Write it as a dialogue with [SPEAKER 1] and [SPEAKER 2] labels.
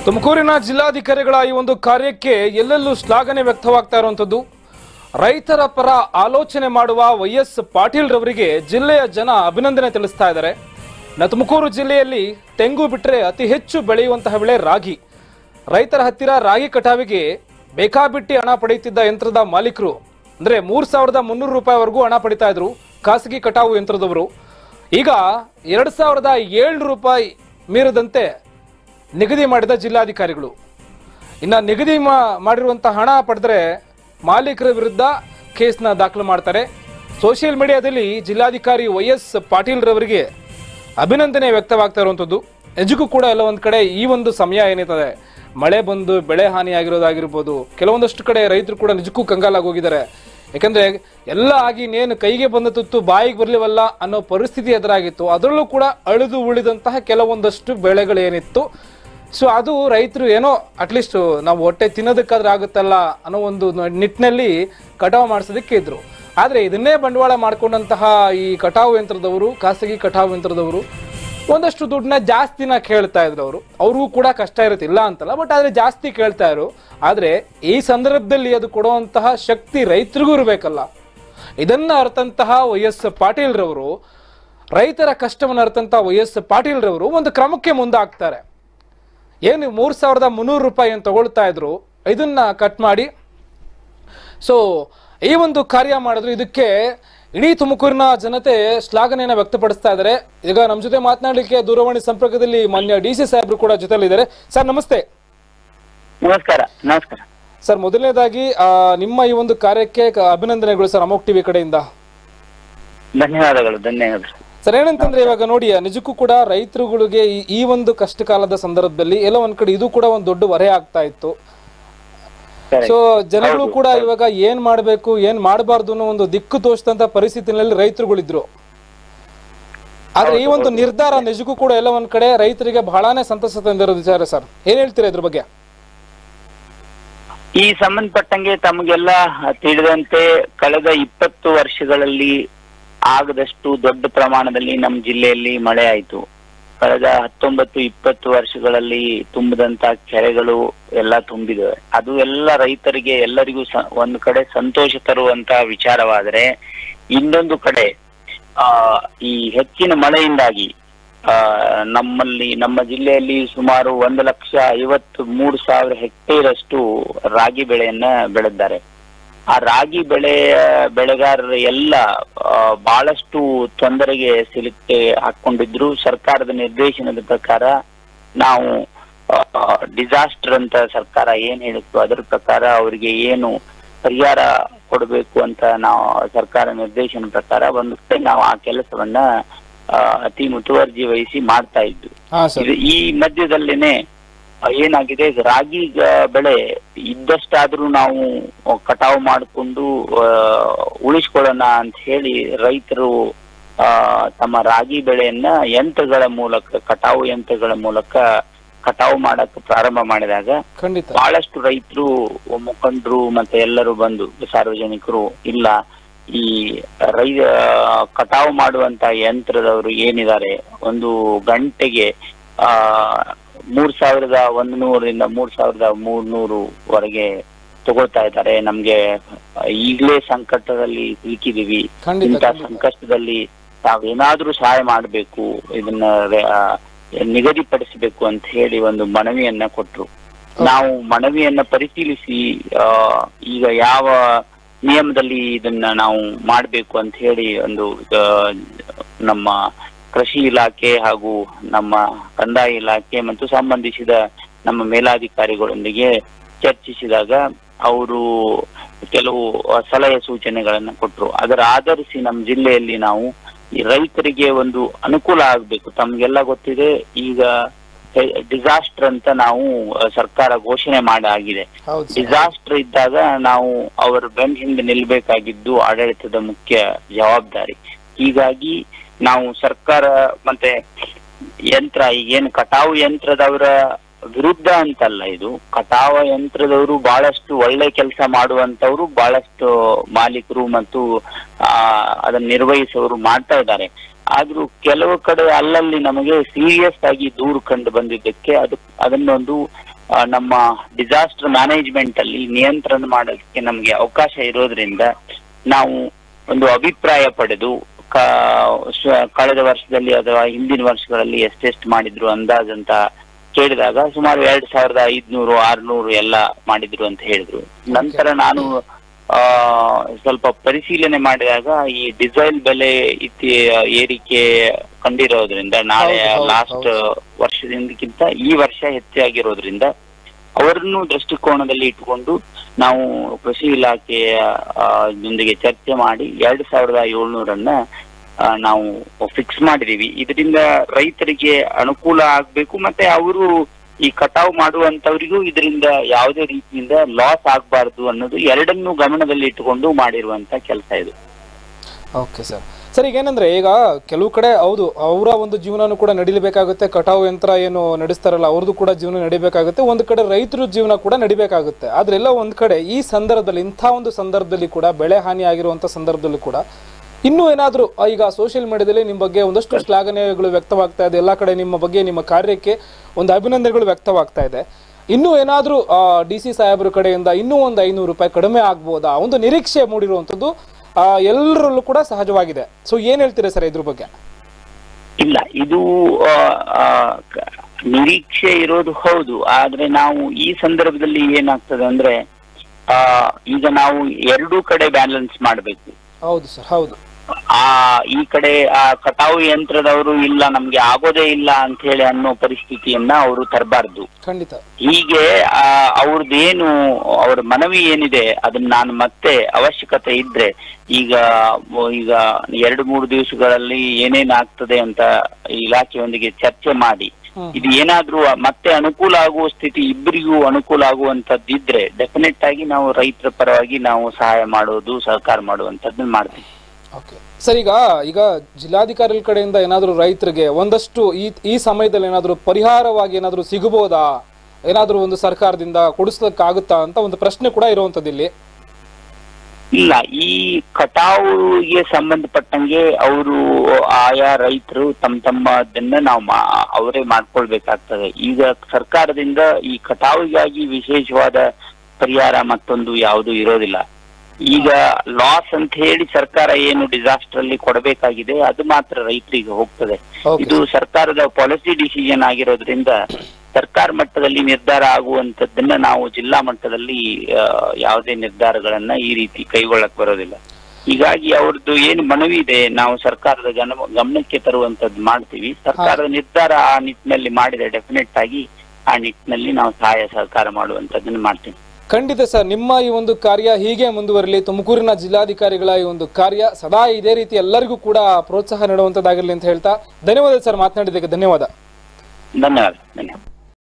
[SPEAKER 1] ತುಮಕೂರಿನ ಜಿಲ್ಲಾಧಿಕಾರಿಗಳ ಈ ಒಂದು ಕಾರ್ಯಕ್ಕೆ ಎಲ್ಲೆಲ್ಲೂ ಶ್ಲಾಘನೆ ವ್ಯಕ್ತವಾಗ್ತಾ ಇರುವಂತದ್ದು ರೈತರ ಪರ ಆಲೋಚನೆ ಮಾಡುವ ವೈ ಎಸ್ ಪಾಟೀಲ್ ರವರಿಗೆ ಜಿಲ್ಲೆಯ ಜನ ಅಭಿನಂದನೆ ತಿಳಿಸ್ತಾ ಇದ್ದಾರೆ ಇನ್ನು ತುಮಕೂರು ಜಿಲ್ಲೆಯಲ್ಲಿ ತೆಂಗು ಬಿಟ್ಟರೆ ಅತಿ ಹೆಚ್ಚು ಬೆಳೆಯುವಂತಹ ಬೆಳೆ ರಾಗಿ ರೈತರ ಹತ್ತಿರ ರಾಗಿ ಕಟಾವಿಗೆ ಬೇಕಾಬಿಟ್ಟಿ ಹಣ ಪಡೆಯುತ್ತಿದ್ದ ಯಂತ್ರದ ಮಾಲೀಕರು ಅಂದ್ರೆ ಮೂರ್ ಸಾವಿರದ ಮುನ್ನೂರು ರೂಪಾಯಿವರೆಗೂ ಹಣ ಪಡಿತಾ ಇದ್ರು ಖಾಸಗಿ ಕಟಾವು ಯಂತ್ರದವರು ಈಗ ಎರಡ್ ಸಾವಿರದ ಏಳ್ನೂರು ರೂಪಾಯಿ ಮೀರದಂತೆ ನಿಗದಿ ಮಾಡಿದ ಜಿಲ್ಲಾಧಿಕಾರಿಗಳು ಇನ್ನ ನಿಗದಿ ಮಾ- ಮಾಡಿರುವಂತಹ ಹಣ ಪಡೆದ್ರೆ ಮಾಲೀಕರ ವಿರುದ್ಧ ಕೇಸ್ನ ದಾಖಲು ಮಾಡ್ತಾರೆ ಸೋಷಿಯಲ್ ಮೀಡಿಯಾದಲ್ಲಿ ಜಿಲ್ಲಾಧಿಕಾರಿ ವೈ ಎಸ್ ಪಾಟೀಲ್ ರವರಿಗೆ ಅಭಿನಂದನೆ ವ್ಯಕ್ತವಾಗ್ತಾ ಇರುವಂಥದ್ದು ನಿಜಕ್ಕೂ ಕೂಡ ಎಲ್ಲ ಒಂದ್ ಕಡೆ ಈ ಒಂದು ಸಮಯ ಏನಿರ್ತದೆ ಮಳೆ ಬಂದು ಬೆಳೆ ಹಾನಿ ಆಗಿರೋದಾಗಿರ್ಬೋದು ಕೆಲವೊಂದಷ್ಟು ಕಡೆ ರೈತರು ಕೂಡ ನಿಜಕ್ಕೂ ಕಂಗಾಲಾಗಿ ಹೋಗಿದ್ದಾರೆ ಯಾಕಂದ್ರೆ ಎಲ್ಲ ಆಗಿ ಇನ್ನೇನು ಕೈಗೆ ಬಂದ ತುತ್ತು ಬಾಯಿಗೆ ಬರ್ಲಿವಲ್ಲ ಅನ್ನೋ ಪರಿಸ್ಥಿತಿ ಎದುರಾಗಿತ್ತು ಅದರಲ್ಲೂ ಕೂಡ ಅಳಿದು ಉಳಿದಂತಹ ಕೆಲವೊಂದಷ್ಟು ಬೆಳೆಗಳು ಏನಿತ್ತು ಸೊ ಅದು ರೈತರು ಏನೋ ಅಟ್ಲೀಸ್ಟ್ ನಾವು ಹೊಟ್ಟೆ ತಿನ್ನೋದಕ್ಕಾದ್ರೆ ಆಗುತ್ತಲ್ಲ ಅನ್ನೋ ಒಂದು ನ- ನಿಟ್ಟಿನಲ್ಲಿ ಕಟಾವು ಮಾಡಿಸೋದಕ್ಕೆ ಇದ್ರು ಆದ್ರೆ ಇದನ್ನೇ ಬಂಡವಾಳ ಮಾಡ್ಕೊಂಡಂತಹ ಈ ಕಟಾವು ಯಂತ್ರದವರು ಖಾಸಗಿ ಕಟಾವು ಯಂತ್ರದವರು ಒಂದಷ್ಟು ದುಡ್ಡನ್ನ ಜಾಸ್ತಿನ ಕೇಳ್ತಾ ಇದ್ರು ಅವರು ಅವ್ರಿಗೂ ಕೂಡ ಕಷ್ಟ ಇರುತ್ತೆ ಇಲ್ಲ ಅಂತಲ್ಲ ಬಟ್ ಆದ್ರೆ ಜಾಸ್ತಿ ಕೇಳ್ತಾ ಇದ್ರು ಆದ್ರೆ ಈ ಸಂದರ್ಭದಲ್ಲಿ ಅದು ಕೊಡುವಂತಹ ಶಕ್ತಿ ರೈತರಿಗೂ ಇರಬೇಕಲ್ಲ ಇದನ್ನ ಅರ್ಥಂತಹ ವೈ ಎಸ್ ಪಾಟೀಲ್ ರವರು ರೈತರ ಕಷ್ಟವನ್ನು ಅರ್ಥಂತಹ ವೈ ಎಸ್ ಪಾಟೀಲ್ ರವರು ಒಂದು ಕ್ರಮಕ್ಕೆ ಮುಂದಾಗ್ತಾರೆ ಏನು ಮೂರ್ ಸಾವಿರದ ಮುನ್ನೂರು ರೂಪಾಯಿ ಏನು ತಗೊಳ್ತಾ ಇದ್ರು ಇದನ್ನ ಕಟ್ ಮಾಡಿ ಸೊ ಈ ಒಂದು ಕಾರ್ಯ ಮಾಡಿದ್ರು ಇದಕ್ಕೆ ಇಡೀ ತುಮಕೂರಿನ ಜನತೆ ಶ್ಲಾಘನೆಯನ್ನ ವ್ಯಕ್ತಪಡಿಸ್ತಾ ಇದ್ದಾರೆ ಈಗ ನಮ್ಮ ಜೊತೆ ಮಾತನಾಡಲಿಕ್ಕೆ ದೂರವಾಣಿ ಸಂಪರ್ಕದಲ್ಲಿ ಮಾನ್ಯ ಡಿ ಸಿ ಸಾಹೇಬ್ರು ಕೂಡ ಜೊತೆಲಿದ್ದಾರೆ ಸರ್ ನಮಸ್ತೆ
[SPEAKER 2] ನಮಸ್ಕಾರ ನಮಸ್ಕಾರ
[SPEAKER 1] ಸರ್ ಮೊದಲನೇದಾಗಿ ಆ, ನಿಮ್ಮ ಈ ಒಂದು ಕಾರ್ಯಕ್ಕೆ ಕ- ಅಭಿನಂದನೆಗಳು ಸರ್ ಅಮೋಕ್ ಟಿವಿ ಕಡೆಯಿಂದ
[SPEAKER 2] ಧನ್ಯವಾದಗಳು ಧನ್ಯವಾದಗಳು
[SPEAKER 1] ಸರ್ ಏನಂತಂದ್ರೆ ಇವಾಗ ನೋಡಿ ನಿಜಕ್ಕೂ ಕೂಡ ರೈತರುಗಳಿಗೆ ಈ- ಈ ಒಂದು ಕಷ್ಟ ಕಾಲದ ಸಂದರ್ಭದಲ್ಲಿ ಎಲ್ಲ ಒಂದ್ ಕಡೆ ಇದು ಕೂಡ ಒಂದು ದೊಡ್ಡ ಹೊರೆ ಆಗ್ತಾ ಇತ್ತು
[SPEAKER 2] ಸರಿ.
[SPEAKER 1] ಸೊ ಜನಗಳು ಕೂಡ ಇವಾಗ ಏನ್ ಮಾಡ್ಬೇಕು ಏನ್ ಮಾಡಬಾರ್ದು ಅನ್ನೋ ಒಂದು ದಿಕ್ಕು ತೋಚದಂತ ಪರಿಸ್ಥಿತಿನಲ್ಲಿ ರೈತರುಗಳಿದ್ರು ಆದ್ರೆ ಈ ಒಂದು ನಿರ್ಧಾರ ನಿಜಕ್ಕೂ ಕೂಡ ಎಲ್ಲ ಒಂದ್ ಕಡೆ ರೈತರಿಗೆ ಬಹಳಾನೇ ಸಂತಸ ತಂದಿರೋ ವಿಚಾರ ಸರ್ ಏನ್ ಹೇಳ್ತೀರಾ ಇದ್ರ ಬಗ್ಗೆ
[SPEAKER 2] ಈ ಸಂಬಂಧಪಟ್ಟಂಗೆ ತಮಗೆಲ್ಲ ತಿಳಿದಂತೆ ಕಳೆದ ಇಪ್ಪತ್ತು ವರ್ಷಗಳಲ್ಲಿ ಆಗದಷ್ಟು ದೊಡ್ಡ ಪ್ರಮಾಣದಲ್ಲಿ ನಮ್ಮ ಜಿಲ್ಲೆಯಲ್ಲಿ ಮಳೆ ಆಯಿತು ಕಳೆದ ಹತ್ತೊಂಬತ್ತು ಇಪ್ಪತ್ತು ವರ್ಷಗಳಲ್ಲಿ ತುಂಬಿದಂತ ಕೆರೆಗಳು ಎಲ್ಲ ತುಂಬಿದೆ ಅದು ಎಲ್ಲ ರೈತರಿಗೆ ಎಲ್ಲರಿಗೂ ಸ- ಒಂದು ಕಡೆ ಸಂತೋಷ ತರುವಂತ ವಿಚಾರವಾದರೆ ಇನ್ನೊಂದು ಕಡೆ ಆ ಈ ಹೆಚ್ಚಿನ ಮಳೆಯಿಂದಾಗಿ ಆ ನಮ್ಮಲ್ಲಿ ನಮ್ಮ ಜಿಲ್ಲೆಯಲ್ಲಿ ಸುಮಾರು ಒಂದು ಲಕ್ಷ ಐವತ್ತು ಮೂರು ಸಾವಿರ ಹೆಕ್ಟೇರ್ ಅಷ್ಟು ರಾಗಿ ಬೆಳೆಯನ್ನ ಬೆಳೆದಿದ್ದಾರೆ ಆ ರಾಗಿ ಬೆಳೆಯ ಬೆಳೆಗಾರರು ಎಲ್ಲ ಆ, ಬಹಳಷ್ಟು ತೊಂದರೆಗೆ ಸಿಲುಕಿ ಹಾಕೊಂಡಿದ್ರು ಸರ್ಕಾರದ ನಿರ್ದೇಶನದ ಪ್ರಕಾರ ನಾವು ಡಿಸಾಸ್ಟರ್ ಅಂತ ಸರ್ಕಾರ ಏನ್ ಹೇಳಿತ್ತು ಅದರ ಪ್ರಕಾರ ಅವರಿಗೆ ಏನು ಪರಿಹಾರ ಕೊಡಬೇಕು ಅಂತ ನಾವು ಸರ್ಕಾರ ನಿರ್ದೇಶನ ಪ್ರಕಾರ ಒಂದು ಕಡೆ ನಾವು ಆ ಕೆಲಸವನ್ನ ಆ, ಅತಿ ಮುತುವರ್ಜಿ ವಹಿಸಿ ಮಾಡ್ತಾ ಇದ್ವಿ
[SPEAKER 1] ಹಾ ಸರ್
[SPEAKER 2] ಇದು ಈ ಮಧ್ಯದಲ್ಲೇನೆ ಆ, ಏನಾಗಿದೆ ರಾಗಿ ಗ- ಬೆಳೆ ಇದ್ದಷ್ಟಾದ್ರೂ ನಾವು ಕಟಾವು ಮಾಡಿಕೊಂಡು ಉಳಿಸ್ಕೊಳ್ಳೋಣ ಅಂತ ಹೇಳಿ ರೈತರು ಆ, ತಮ್ಮ ರಾಗಿ ಬೆಳೆಯನ್ನ ಯಂತ್ರಗಳ ಮೂಲಕ ಕಟಾವು ಯಂತ್ರಗಳ ಮೂಲಕ ಕಟಾವು ಮಾಡಕ್ ಪ್ರಾರಂಭ ಮಾಡಿದಾಗ
[SPEAKER 1] ಖಂಡಿತ
[SPEAKER 2] ಬಹಳಷ್ಟು ರೈತರು ಮುಖಂಡರು ಮತ್ತೆ ಎಲ್ಲರೂ ಬಂದು ಸಾರ್ವಜನಿಕರು ಇಲ್ಲ ಈ ರೈ ಕಟಾವು ಮಾಡುವಂತ ಯಂತ್ರದವರು ಏನಿದ್ದಾರೆ ಒಂದು ಗಂಟೆಗೆ ಆ ಮೂರ್ ಸಾವಿರದ ಒಂದು ನೂರರಿಂದ ಮೂರ್ ಸಾವಿರದ ಮೂರ್ನೂರು ವರೆಗೆ ತಗೊಳ್ತಾ ಇದ್ದಾರೆ ನಮ್ಗೆ ಈಗಲೇ ಸಂಕಟದಲ್ಲಿ ಸಿಲುಕಿದೀವಿ
[SPEAKER 1] ಖಂಡಿತ
[SPEAKER 2] ಇಂಥ ಸಂಕಷ್ಟದಲ್ಲಿ ತಾವೇನಾದ್ರೂ ಸಹಾಯ ಮಾಡಬೇಕು ಇದನ್ನ ರೆ- ಆ, ನಿಗದಿಪಡಿಸಬೇಕು ಅಂತ ಹೇಳಿ ಒಂದು ಮನವಿಯನ್ನ ಕೊಟ್ರು ನಾವು ಮನವಿಯನ್ನ ಪರಿಶೀಲಿಸಿ ಆ, ಈಗ ಯಾವ ನಿಯಮದಲ್ಲಿ ಇದನ್ನ ನಾವು ಮಾಡಬೇಕು ಅಂತ ಹೇಳಿ ಒಂದು ಆ, ನಮ್ಮ ಕೃಷಿ ಇಲಾಖೆ ಹಾಗೂ ನಮ್ಮ ಕಂದಾಯ ಇಲಾಖೆ ಮತ್ತು ಸಂಬಂಧಿಸಿದ ನಮ್ಮ ಮೇಲಾಧಿಕಾರಿಗಳೊಂದಿಗೆ ಚರ್ಚಿಸಿದಾಗ ಅವರು ಕೆಲವು ಸಲಹೆ ಸೂಚನೆಗಳನ್ನ ಕೊಟ್ರು ಅದರ ಆಧರಿಸಿ ನಮ್ಮ ಜಿಲ್ಲೆಯಲ್ಲಿ ನಾವು ಈ ರೈತರಿಗೆ ಒಂದು ಅನುಕೂಲ ಆಗ್ಬೇಕು ತಮ್ಗೆಲ್ಲ ಗೊತ್ತಿದೆ ಈಗ ಡಿಸಾಸ್ಟರ್ ಅಂತ ನಾವು ಆ, ಸರ್ಕಾರ ಘೋಷಣೆ ಮಾಡಾಗಿದೆ
[SPEAKER 1] ಹೌದು ಸರ್
[SPEAKER 2] ಡಿಸಾಸ್ಟರ್ ಇದ್ದಾಗ ನಾವು ಅವರ ಬೆನ್ ಹಿಂದೆ ನಿಲ್ಬೇಕಾಗಿದ್ದು ಆಡಳಿತದ ಮುಖ್ಯ ಜವಾಬ್ದಾರಿ ಹೀಗಾಗಿ ನಾವು ಸರ್ಕಾರ ಮತ್ತೆ ಯಂತ್ರ ಈಗೇನು ಕಟಾವು ಯಂತ್ರದವರ ವಿರುದ್ಧ ಅಂತಲ್ಲ ಇದು ಕಟಾವ ಯಂತ್ರದವರು ಬಹಳಷ್ಟು ಒಳ್ಳೆ ಕೆಲಸ ಮಾಡುವಂತವ್ರು ಬಹಳಷ್ಟು ಮಾಲೀಕರು ಮತ್ತು ಆ ಅದನ್ನ ನಿರ್ವಹಿಸುವವರು ಮಾಡ್ತಾ ಇದ್ದಾರೆ ಆದ್ರೂ ಕೆಲವು ಕಡೆ ಅಲ್ಲಲ್ಲಿ ನಮಗೆ ಸೀರಿಯಸ್ ಆಗಿ ದೂರು ಕಂಡು ಬಂದಿದ್ದಕ್ಕೆ ಅದು ಅದನ್ನೊಂದು ಆ, ನಮ್ಮ ಡಿಸಾಸ್ಟರ್ ಮ್ಯಾನೇಜ್ಮೆಂಟ್ ಅಲ್ಲಿ ನಿಯಂತ್ರಣ ಮಾಡೋದಕ್ಕೆ ನಮಗೆ ಅವಕಾಶ ಇರೋದ್ರಿಂದ ನಾವು ಒಂದು ಅಭಿಪ್ರಾಯ ಪಡೆದು ಕ- ಶ- ಕಳೆದ ವರ್ಷದಲ್ಲಿ ಅಥವಾ ಹಿಂದಿನ ವರ್ಷಗಳಲ್ಲಿ ಎಷ್ಟೆಷ್ಟು ಮಾಡಿದ್ರು ಅಂದಾಜಂತ ಕೇಳಿದಾಗ ಸುಮಾರು ಎರಡ್ ಸಾವಿರದ ಐದ್ನೂರು ಆರ್ನೂರು ಎಲ್ಲ ಮಾಡಿದ್ರು ಅಂತ ಹೇಳಿದ್ರು ನಂತರ ನಾನು ಆ ಸ್ವಲ್ಪ ಪರಿಶೀಲನೆ ಮಾಡಿದಾಗ ಈ ಡೀಸೆಲ್ ಬೆಲೆ ಇತ್ತಿ ಏರಿಕೆ ಕಂಡಿರೋದ್ರಿಂದ ನಾಳೆ
[SPEAKER 1] ಹೌದು, ಹೌದು,
[SPEAKER 2] ಲಾಸ್ಟ್ ವರ್ಷದಿಂದಕ್ಕಿಂತ ಈ ವರ್ಷ ಹೆಚ್ಚಾಗಿರೋದ್ರಿಂದ ಅವರನ್ನು ದೃಷ್ಟಿಕೋನದಲ್ಲಿ ಇಟ್ಟುಕೊಂಡು ನಾವು ಕೃಷಿ ಇಲಾಖೆಯ ಆ, ಜೊಂದಿಗೆ ಚರ್ಚೆ ಮಾಡಿ ಎರಡ್ ಸಾವಿರದ ಏಳ್ನೂರನ್ನ ಆ, ನಾವು ಫಿಕ್ಸ್ ಮಾಡಿದೀವಿ ಇದರಿಂದ ರೈತರಿಗೆ ಅನುಕೂಲ ಆಗ್ಬೇಕು ಮತ್ತೆ ಅವರು ಈ ಕಟಾವು ಮಾಡುವಂತವರಿಗೂ ಇದರಿಂದ ಯಾವುದೇ ರೀತಿಯಿಂದ ಲಾಸ್ ಆಗ್ಬಾರ್ದು ಅನ್ನೋದು ಎರಡನ್ನೂ ಗಮನದಲ್ಲಿ ಇಟ್ಟುಕೊಂಡು ಮಾಡಿರುವಂತ ಕೆಲಸ ಇದು
[SPEAKER 1] ಓಕೆ ಸರ್ ಸರ್ ಈಗ ಏನಂದ್ರೆ ಈಗ ಕೆಲವು ಕಡೆ ಹೌದು ಅವರ ಒಂದು ಜೀವನನೂ ಕೂಡ ನಡಿಲೇಬೇಕಾಗುತ್ತೆ ಕಟಾವು ಯಂತ್ರ ಏನು ನಡೆಸ್ತಾರಲ್ಲ ಅವ್ರದ್ದು ಕೂಡ ಜೀವನ ನಡಿಬೇಕಾಗುತ್ತೆ ಒಂದು ಕಡೆ ರೈತರ ಜೀವನ ಕೂಡ ನಡಿಬೇಕಾಗುತ್ತೆ ಆದ್ರೆ ಎಲ್ಲ ಒಂದ್ ಕಡೆ ಈ ಸಂದರ್ಭದಲ್ಲಿ ಇಂಥ ಒಂದು ಸಂದರ್ಭದಲ್ಲಿ ಕೂಡ ಬೆಳೆ ಹಾನಿ ಆಗಿರುವಂತ ಸಂದರ್ಭದಲ್ಲಿ ಕೂಡ ಇನ್ನೂ ಏನಾದರೂ ಈಗ ಸೋಷಿಯಲ್ ಮೀಡಿಯಾದಲ್ಲಿ ನಿಮ್ಮ ಬಗ್ಗೆ ಒಂದಷ್ಟು ಶ್ಲಾಘನೆಗಳು ವ್ಯಕ್ತವಾಗ್ತಾ ಇದೆ ಎಲ್ಲ ಕಡೆ ನಿಮ್ಮ ಬಗ್ಗೆ ನಿಮ್ಮ ಕಾರ್ಯಕ್ಕೆ ಒಂದು ಅಭಿನಂದನೆಗಳು ವ್ಯಕ್ತವಾಗ್ತಾ ಇದೆ ಇನ್ನೂ ಏನಾದರೂ ಡಿ ಸಿ ಸಾಹೇಬ್ರ ಕಡೆಯಿಂದ ಇನ್ನೂ ಒಂದು ಐನೂರು ರೂಪಾಯಿ ಕಡಿಮೆ ಆಗ್ಬೋದಾ ಒಂದು ನಿರೀಕ್ಷೆ ಮೂಡಿರುವಂಥದ್ದು ಆ, ಎಲ್ಲರಲ್ಲೂ ಕೂಡ ಸಹಜವಾಗಿದೆ ಸೊ ಏನ್ ಹೇಳ್ತೀರಾ ಸರ್ ಇದ್ರ ಬಗ್ಗೆ
[SPEAKER 2] ಇಲ್ಲ ಇದು ಆ, ಆ, ಕ- ನಿರೀಕ್ಷೆ ಇರೋದು ಹೌದು ಆದ್ರೆ ನಾವು ಈ ಸಂದರ್ಭದಲ್ಲಿ ಏನಾಗ್ತದೆ ಅಂದ್ರೆ ಆ ಈಗ ನಾವು ಎರಡೂ ಕಡೆ ಬ್ಯಾಲೆನ್ಸ್ ಮಾಡಬೇಕು
[SPEAKER 1] ಹೌದು ಸರ್ ಹೌದು
[SPEAKER 2] ಆ ಈ ಕಡೆ ಆ ಕಟಾವು ಯಂತ್ರದವರು ಇಲ್ಲ ನಮ್ಗೆ ಆಗೋದೇ ಇಲ್ಲ ಅಂತ ಹೇಳಿ ಅನ್ನೋ ಪರಿಸ್ಥಿತಿಯನ್ನ ಅವರು ತರಬಾರ್ದು
[SPEAKER 1] ಖಂಡಿತ
[SPEAKER 2] ಹೀಗೆ ಆ ಅವ್ರದ್ದೇನು ಅವ್ರ ಮನವಿ ಏನಿದೆ ಅದನ್ನ ನಾನು ಮತ್ತೆ ಅವಶ್ಯಕತೆ ಇದ್ರೆ ಈಗ ಮ- ಈಗ ಎರಡು ಮೂರು ದಿವಸಗಳಲ್ಲಿ ಏನೇನ್ ಆಗ್ತದೆ ಅಂತ ಇಲಾಖೆಯೊಂದಿಗೆ ಚರ್ಚೆ ಮಾಡಿ
[SPEAKER 1] ಹ್ಮ್.
[SPEAKER 2] ಇದು ಏನಾದ್ರೂ ಮತ್ತೆ ಅನುಕೂಲ ಆಗುವ ಸ್ಥಿತಿ ಇಬ್ಬರಿಗೂ ಅನುಕೂಲ ಆಗುವಂತದ್ದಿದ್ರೆ ಡೆಫಿನೆಟ್ ಆಗಿ ನಾವು ರೈತರ ಪರವಾಗಿ ನಾವು ಸಹಾಯ ಮಾಡೋದು ಸಹಕಾರ ಮಾಡುವಂತದ್ದನ್ನ ಮಾಡ್ತೀವಿ
[SPEAKER 1] ಓಕೆ ಸರ್ ಈಗ ಈಗ ಜಿಲ್ಲಾಧಿಕಾರಿಗಳ ಕಡೆಯಿಂದ ಏನಾದರೂ ರೈತರಿಗೆ ಒಂದಷ್ಟು ಈ ಈ ಸಮಯದಲ್ಲಿ ಏನಾದರೂ ಪರಿಹಾರವಾಗಿ ಏನಾದರೂ ಸಿಗಬಹುದಾ ಏನಾದರೂ ಒಂದು ಸರ್ಕಾರದಿಂದ ಕೊಡಿಸ್ಲಿಕ್ಕಾಗುತ್ತಾ ಅಂತ ಒಂದು ಪ್ರಶ್ನೆ ಕೂಡ ಇರುವಂಥದ್ದು ಇಲ್ಲಿ
[SPEAKER 2] ಇಲ್ಲ ಈ ಕಟಾವುಗೆ ಸಂಬಂಧಪಟ್ಟಂಗೆ ಅವರು ಆಯಾ ರೈತರು ತಮ್ಮ ತಮ್ಮದನ್ನ ನಾವು ಮಾ- ಅವರೇ ಮಾಡ್ಕೊಳ್ಬೇಕಾಗ್ತದೆ ಈಗ ಸರ್ಕಾರದಿಂದ ಈ ಕಟಾವಿಗಾಗಿ ವಿಶೇಷವಾದ ಪರಿಹಾರ ಮತ್ತೊಂದು ಯಾವುದು ಇರೋದಿಲ್ಲ ಈಗ ಲಾಸ್ ಅಂತ ಹೇಳಿ ಸರ್ಕಾರ ಏನು ಡಿಸಾಸ್ಟರ್ ಅಲ್ಲಿ ಕೊಡಬೇಕಾಗಿದೆ ಅದು ಮಾತ್ರ ರೈತರಿಗೆ ಹೋಗ್ತದೆ
[SPEAKER 1] ಓಕೆ
[SPEAKER 2] ಇದು ಸರ್ಕಾರದ ಪಾಲಿಸಿ ಡಿಸಿಷನ್ ಆಗಿರೋದ್ರಿಂದ ಸರ್ಕಾರ ಮಟ್ಟದಲ್ಲಿ ನಿರ್ಧಾರ ಆಗುವಂತದ್ದನ್ನ ನಾವು ಜಿಲ್ಲಾ ಮಟ್ಟದಲ್ಲಿ ಆ, ಯಾವುದೇ ನಿರ್ಧಾರಗಳನ್ನ ಈ ರೀತಿ ಕೈಗೊಳ್ಳಕ್ ಬರೋದಿಲ್ಲ ಹೀಗಾಗಿ ಅವ್ರದ್ದು ಏನು ಮನವಿ ಇದೆ ನಾವು ಸರ್ಕಾರದ ಗನ ಗಮನಕ್ಕೆ ತರುವಂತದ್ದು ಮಾಡ್ತೀವಿ ಸರ್ಕಾರದ ನಿರ್ಧಾರ ಆ ನಿಟ್ಟಿನಲ್ಲಿ ಮಾಡಿದೆ ಡೆಫಿನೆಟ್ ಆಗಿ ಆ ನಿಟ್ಟಿನಲ್ಲಿ ನಾವು ಸಹಾಯ ಸಹಕಾರ ಮಾಡುವಂತದ್ದನ್ನ ಮಾಡ್ತೀವಿ
[SPEAKER 1] ಖಂಡಿತ ಸರ್ ನಿಮ್ಮ ಈ ಒಂದು ಕಾರ್ಯ ಹೀಗೆ ಮುಂದುವರಲಿ ತುಮಕೂರಿನ ಜಿಲ್ಲಾಧಿಕಾರಿಗಳ ಈ ಒಂದು ಕಾರ್ಯ ಸದಾ ಇದೇ ರೀತಿ ಎಲ್ಲರಿಗೂ ಕೂಡ ಪ್ರೋತ್ಸಾಹ ನೀಡುವಂಥದ್ದಾಗಿರಲಿ ಅಂತ ಹೇಳ್ತಾ ಧನ್ಯವಾದ ಸರ್ ಮಾತನಾಡಿದ್ದಕ್ಕೆ ಧನ್ಯವಾದ
[SPEAKER 2] ಧನ್ಯವಾದ ಧನ್ಯವಾದ